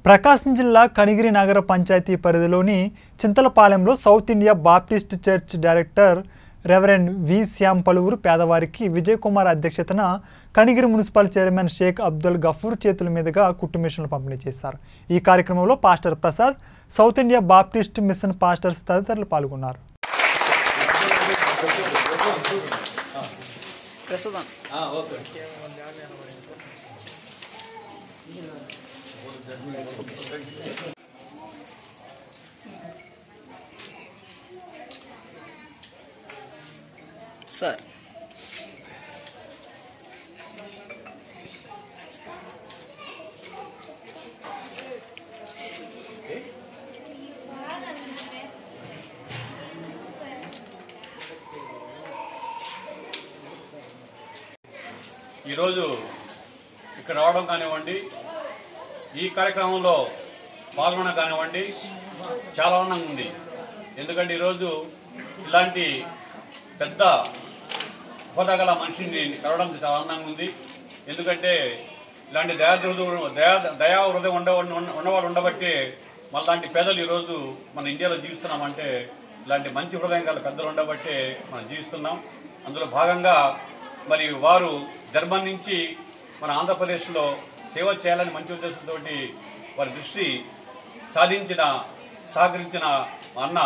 ప్రకాశం జిల్లా కనిగిరి నగర పంచాయతీ పరిధిలోని చింతలపాలెంలో South India Baptist Church director Reverend V Shyam పలువురు పేదవారికి విజయ్ కుమార్ అధ్యక్షతన కనిగిరి మున్సిపల్ చైర్మన్ షేక్ అబ్దుల్ గఫూర్ చేతుల మీదుగా కుట్టు మిషన్లు పంపిణీ చేశారు ఈ కార్యక్రమంలో pastor Prasad South India Baptist mission pastors తదితరులు పాల్గొన్నారు ప్రస్తుతం సార్ ఈరోజు ఇక్కడ రావడం కానివ్వండి ఈ కార్యక్రమంలో పాల్గొనడం కానివ్వండి చాలా ఆనందంగా ఉంది ఎందుకంటే ఈరోజు ఇలాంటి పెద్ద హోదా గల మనిషిని కలవడం చాలా ఆనందంగా ఉంది ఎందుకంటే ఇలాంటి దయా హృదయం- దయా దయా హృదయం ఉండ ఉన్న- ఉన్నవాడు ఉండబట్టి మళ్ళాంటి పేదలు ఈరోజు మన ఇండియాలో జీవిస్తున్నామంటే ఇలాంటి మంచి హృదయం గల పెద్దలు ఉండబట్టే మనం జీవిస్తున్నాం అందులో భాగంగా మరి వారు జర్మన్ నుంచి మన ఆంధ్రప్రదేశ్లో సేవ చేయాలని మంచి ఉద్దేశంతో వారి దృష్టి సాధించిన సహకరించిన మా అన్న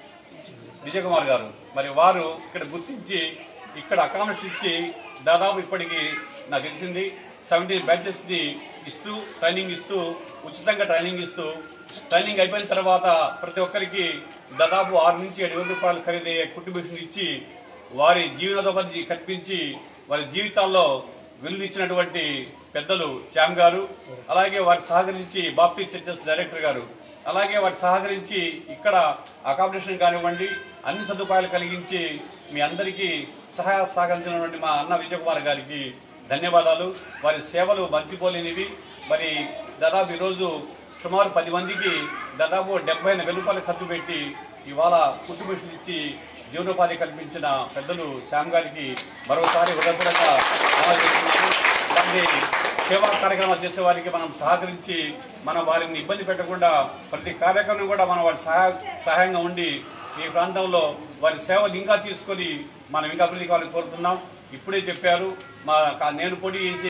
విజయ్ కుమార్ గారు మరి వారు ఇక్కడ గుర్తించి ఇక్కడ అకామిడేషన్ ఇచ్చి దాదాపు ఇప్పటికి నాకు తెలిసింది సెవెంటీన్ బ్యాచెస్ ని ఇస్తూ ట్రైనింగ్ ఇస్తూ ఉచితంగా ట్రైనింగ్ ఇస్తూ ట్రైనింగ్ అయిపోయిన తర్వాత ప్రతి ఒక్కరికి దాదాపు ఆరు నుంచి ఏడు వేల రూపాయలు ఖరీదయ్యే కుటుంబిషన్ ఇచ్చి వారి జీవనోపాధి కల్పించి వారి జీవితాల్లో వెలుగు ఇచ్చినటువంటి పెద్దలు శ్యామ్ గారు అలాగే వారికి సహకరించి బాప్టిస్ట్ చర్చెస్ డైరెక్టర్ గారు అలాగే వారికి సహకరించి ఇక్కడ అకామిడేషన్ కానివ్వండి అన్ని సదుపాయాలు కలిగించి మీ అందరికీ సహాయ సహకరించినటువంటి మా అన్న విజయకుమార్ గారికి ధన్యవాదాలు వారి సేవలు మర్చిపోలేనివి మరి దాదాపు ఈరోజు సుమారు పది మందికి దాదాపు డెబ్బై ఎనిమిది వేల రూపాయలు ఖర్చు పెట్టి ఇవాళ కుటుంబిషన్లు ఇచ్చి జీవనోపాధి కల్పించిన పెద్దలు శ్యామ్ గారికి మరోసారి హృదయపూర్వక ధన్యవాదాలు చేస్తున్నాను. ఇలాంటి సేవా కార్యక్రమాలు చేసే వారికి మనం సహకరించి మనం వారిని ఇబ్బంది పెట్టకుండా ప్రతి కార్యక్రమం కూడా మనం వారి సహాయ సహాయంగా ఉండి ఈ ప్రాంతంలో వారి సేవలు ఇంకా తీసుకొని మనం ఇంకా అభివృద్ధి కావాలని కోరుతున్నాం ఇప్పుడే చెప్పారు మా నేను పొడి చేసి